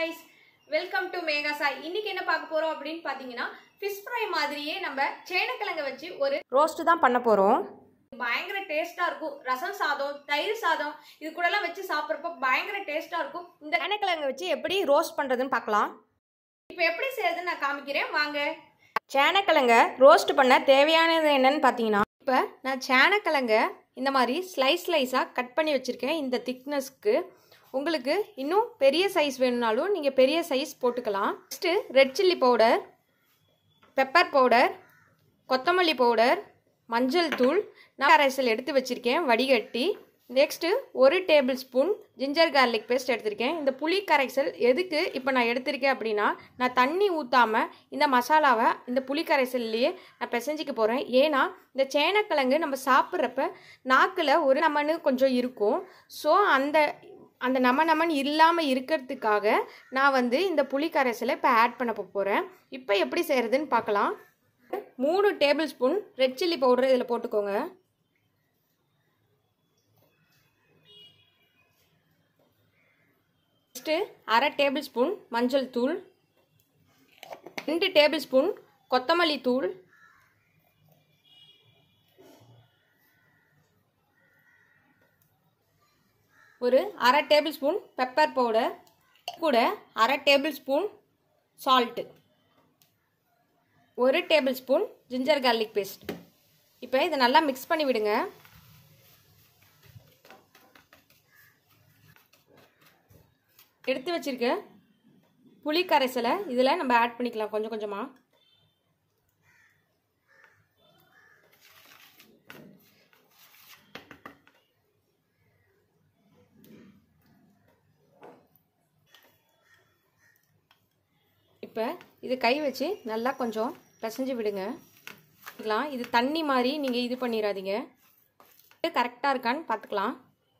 guys welcome to Megha Sai இன்னைக்கு என்ன பார்க்க போறோம் அப்படின்னு பார்த்தீங்கன்னா ஃபிஷ் ஃப்ரை மாதிரியே நம்ம சேனக்கிழங்க வச்சு ஒரு ரோஸ்ட் தான் பண்ண போகிறோம் பயங்கர டேஸ்டா இருக்கும் ரசம் சாதம் தயிர் சாதம் இது கூடலாம் வச்சு சாப்பிட்றப்ப பயங்கர டேஸ்டா இருக்கும் இந்த சேனக்கிழங்கு வச்சு எப்படி ரோஸ்ட் பண்ணுறதுன்னு பார்க்கலாம் இப்போ எப்படி செய்யறதுன்னு நான் காமிக்கிறேன் வாங்க சேனக்கிழங்க ரோஸ்ட் பண்ண தேவையானது என்னன்னு பார்த்தீங்கன்னா இப்போ நான் சேனக்கிழங்க இந்த மாதிரி ஸ்லைஸ் ஸ்லைஸாக கட் பண்ணி வச்சுருக்கேன் இந்த திக்னஸ்க்கு உங்களுக்கு இன்னும் பெரிய சைஸ் வேணும்னாலும் நீங்கள் பெரிய சைஸ் போட்டுக்கலாம் next red chilli powder pepper powder கொத்தமல்லி பவுடர் மஞ்சள் தூள் நான் கரைசல் எடுத்து வச்சுருக்கேன் வடிகட்டி நெக்ஸ்ட்டு ஒரு tablespoon ginger garlic paste எடுத்திருக்கேன் இந்த புளி கரைசல் எதுக்கு இப்போ நான் எடுத்திருக்கேன் அப்படின்னா நான் தண்ணி ஊற்றாமல் இந்த மசாலாவை இந்த புளி கரைசல்லையே நான் பிசைஞ்சிக்க போகிறேன் ஏன்னா இந்த சேனக்கிழங்கு நம்ம சாப்பிட்றப்ப நாக்கில் ஒரு நமன்னு கொஞ்சம் இருக்கும் ஸோ அந்த அந்த நம நமன் இல்லாமல் இருக்கிறதுக்காக நான் வந்து இந்த புளி கரைசலை இப்போ ஆட் பண்ண போகிறேன் இப்போ எப்படி செய்கிறதுன்னு பார்க்கலாம் மூணு tablespoon red chilli powder இதில் போட்டுக்கோங்க நெக்ஸ்ட்டு அரை டேபிள் ஸ்பூன் மஞ்சள் தூள் ரெண்டு டேபிள் ஸ்பூன் கொத்தமல்லி தூள் ஒரு அரை டேபிள் ஸ்பூன் பெப்பர் பவுடர் கூட அரை டேபிள் ஸ்பூன் சால்ட்டு ஒரு tablespoon ginger garlic paste இப்போ இதை நல்லா மிக்ஸ் பண்ணி விடுங்க எடுத்து வச்சிருக்க புளி கரைசலை இதில் நம்ம ஆட் பண்ணிக்கலாம் கொஞ்சம் கொஞ்சமாக இப்போ இது கை வச்சு நல்லா கொஞ்சம் பிசைஞ்சு விடுங்க பார்த்துக்கலாம் இது தண்ணி மாதிரி நீங்கள் இது பண்ணிடாதீங்க இது கரெக்டாக இருக்கான்னு பார்த்துக்கலாம்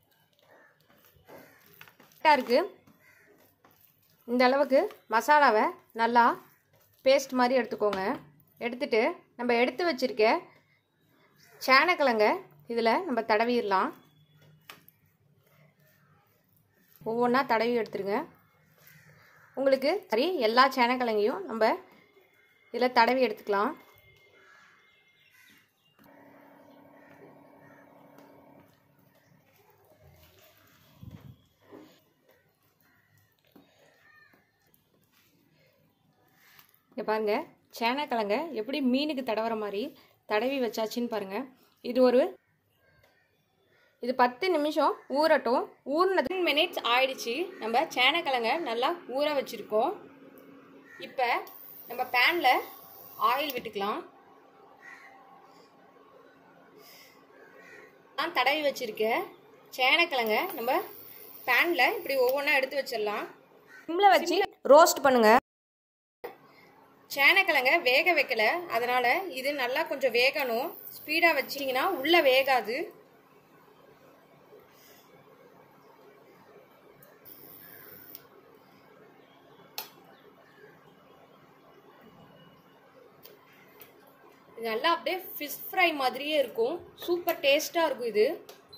கரெக்டாக இருக்குது இந்த அளவுக்கு மசாலாவை நல்லா பேஸ்ட் மாதிரி எடுத்துக்கோங்க எடுத்துட்டு நம்ம எடுத்து வச்சுருக்க சேனக்கிழங்க இதில் நம்ம தடவிடலாம் ஒவ்வொன்றா தடவி எடுத்துருங்க உங்களுக்கு சரி எல்லா சேனக்கிழங்கையும் நம்ம இதில் தடவி எடுத்துக்கலாம் இங்கே பாருங்கள் சேனக்கிழங்க எப்படி மீனுக்கு தடவுற மாதிரி தடவி வச்சாச்சுன்னு பாருங்கள் இது ஒரு இது பத்து நிமிஷம் ஊறட்டும் ஊறினது மினிட்ஸ் ஆயிடுச்சு நம்ம சேனக்கிழங்க நல்லா ஊற வச்சுருக்கோம் இப்போ நம்ம பேனில் ஆயில் விட்டுக்கலாம் நான் தடவி வச்சுருக்க சேனக்கிழங்க நம்ம பேனில் இப்படி ஒவ்வொன்றா எடுத்து வச்சிடலாம் சிம்மில் வச்சு ரோஸ்ட் பண்ணுங்கள் சேனக்கிழங்க வேக வைக்கல அதனால் இது நல்லா கொஞ்சம் வேகணும் ஸ்பீடாக வச்சிங்கன்னா உள்ளே வேகாது இது நல்லா அப்படியே ஃபிஷ் ஃப்ரை மாதிரியே இருக்கும் சூப்பர் டேஸ்ட்டாக இருக்கும் இது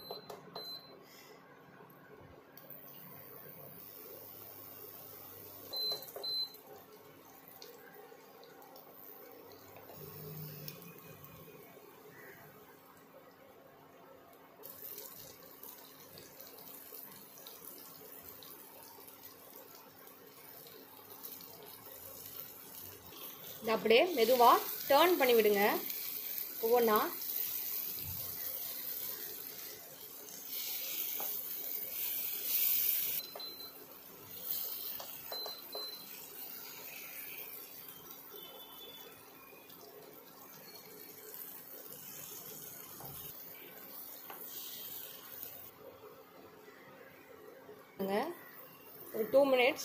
இதை அப்படியே மெதுவாக டேர்ன் பண்ணி விடுங்க ஒவ்வொன்றா ஒரு டூ மினிட்ஸ்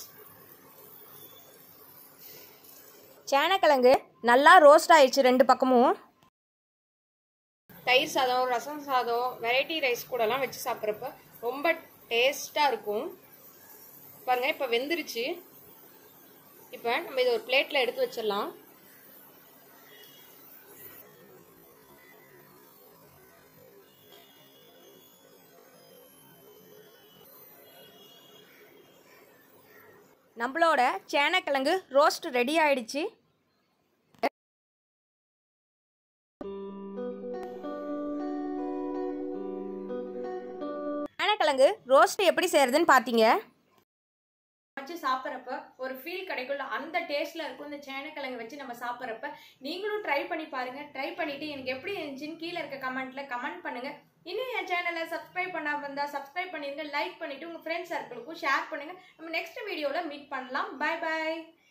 சேனக்கிழங்கு நல்லா ரோஸ்ட் ஆயிடுச்சு ரெண்டு பக்கமும் தயிர் சாதம் ரசம் சாதம் வெரைட்டி ரைஸ் கூடலாம் வச்சு சாப்பிட்றப்ப ரொம்ப டேஸ்ட்டாக இருக்கும் பாருங்கள் இப்போ வெந்துருச்சு இப்போ நம்ம இதை ஒரு பிளேட்டில் எடுத்து வச்சிடலாம் நம்மளோட சேனக்கிழங்கு ரோஸ்ட் ரெடி ஆயிடுச்சு சேனக்கிழங்கு ரோஸ்ட் எப்படி செய்யறதுன்னு பார்த்தீங்க வச்சு சாப்பிட்றப்ப ஒரு ஃபீல் கிடைக்கும்ல அந்த டேஸ்ட்ல இருக்கும் இந்த சேனக்கிழங்கு வச்சு நம்ம சாப்பிட்றப்ப நீங்களும் ட்ரை பண்ணி பாருங்க ட்ரை பண்ணிட்டு எனக்கு எப்படி இருந்துச்சுன்னு கீழே இருக்க கமெண்ட்ல கமெண்ட் பண்ணுங்க இன்னும் என் சேனலை சப்ஸ்கிரைப் பண்ணாம இருந்தா சப்ஸ்கிரைப் பண்ணிருங்க லைக் பண்ணிட்டு உங்க ஃப்ரெண்ட்ஸ் சர்க்கிளுக்கும் ஷேர் பண்ணுங்க நம்ம நெக்ஸ்ட் வீடியோல மீட் பண்ணலாம் பை பை